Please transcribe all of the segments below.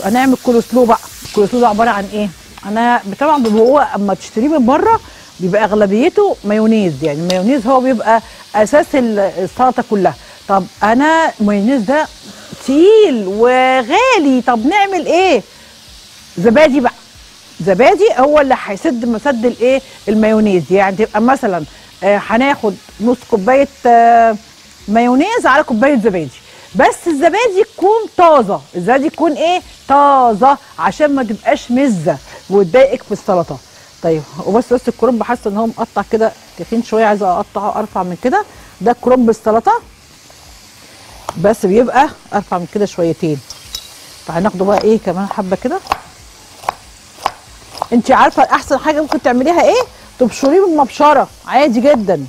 هنعمل كولسلو بقى الكولسلو ده عباره عن ايه انا طبعا بيبقى هو اما تشتريه من بره بيبقى اغلبيته مايونيز يعني المايونيز هو بيبقى اساس ال- السلطه كلها طب انا المايونيز ده تقيل وغالي طب نعمل ايه زبادي بقى زبادي هو اللي هيسد مسد الايه المايونيز يعني تبقى مثلا آه، هناخد نص كوبايه آه، مايونيز على كوبايه زبادي بس الزبادي تكون طازه الزبادي يكون ايه طازه عشان ما تبقاش مزه وتضايقك في السلطه طيب وبس بس الكرنب حاسه ان هو مقطع كده تخين شويه عايزه اقطعه ارفع من كده ده كرنب السلطه بس بيبقى ارفع من كده شويتين فهناخده بقى ايه كمان حبه كده انت عارفه احسن حاجه ممكن تعمليها ايه تبشريه بالمبشره عادي جدا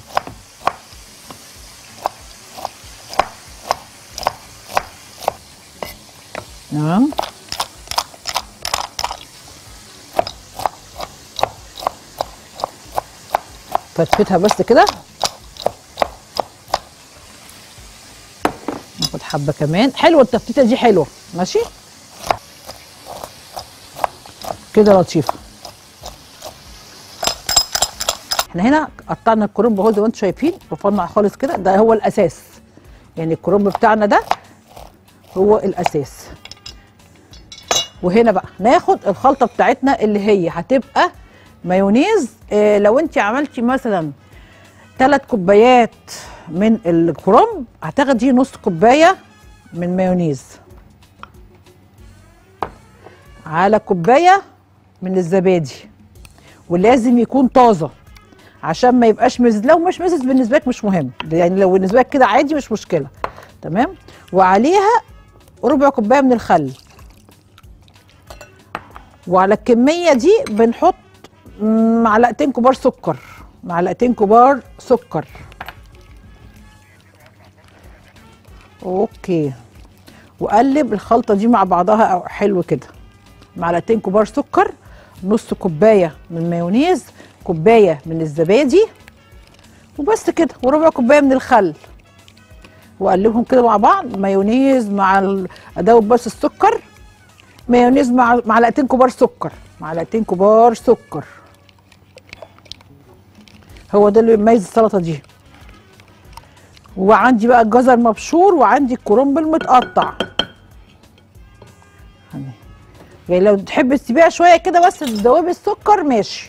تمام فتفتها بس كده ناخد حبه كمان حلوه التفتيته دي حلوه ماشي كده لطيفه احنا هنا قطعنا الكرنب اهو زي ما انتم شايفين رفعنا خالص كده ده هو الاساس يعني الكرنب بتاعنا ده هو الاساس وهنا بقى ناخد الخلطه بتاعتنا اللي هي هتبقى مايونيز اه لو انت عملتي مثلا ثلاث كوبايات من الكرنب هتاخدي نص كوبايه من مايونيز على كوبايه من الزبادي ولازم يكون طازه عشان ما يبقاش مزز لو مش مزز بالنسبه لك مش مهم يعني لو بالنسبه لك كده عادي مش مشكله تمام وعليها ربع كوبايه من الخل وعلى الكميه دي بنحط معلقتين كبار سكر معلقتين كبار سكر اوكي وقلب الخلطه دي مع بعضها حلو كده معلقتين كبار سكر نص كوبايه من مايونيز كوبايه من الزبادي وبس كده وربع كوبايه من الخل واقلبهم كده مع بعض مايونيز مع ال- ادوب بس السكر مايونيز مع معلقتين كبار سكر معلقتين كبار سكر هو ده اللي بيميز السلطه دي وعندي بقى الجزر مبشور وعندي الكرنب المتقطع يعني لو تحب تسيبيها شويه كده بس تدوبي السكر ماشي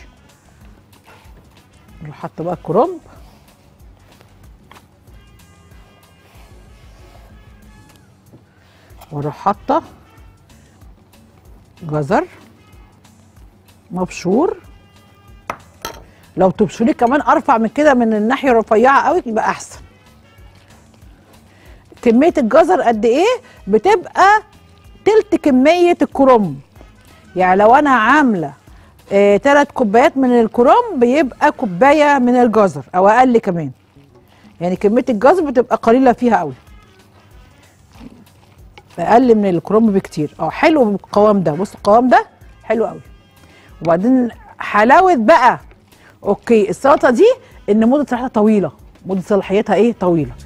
نروح حاطه بقى الكرنب واروح حاطه جزر مبشور لو تبشريه كمان ارفع من كده من الناحيه الرفيعه قوي يبقى احسن كميه الجزر قد ايه بتبقى تلت كميه الكرنب يعني لو انا عامله آه تلات كوبايات من الكرنب يبقى كوبايه من الجزر او اقل كمان يعني كميه الجزر بتبقى قليله فيها قوي اقل من الكرنب بكتير اه حلو بالقوام ده بص القوام ده حلو قوي وبعدين حلاوه بقى اوكي السلطه دي ان مده صلاحيتها طويله مده صلاحيتها ايه طويله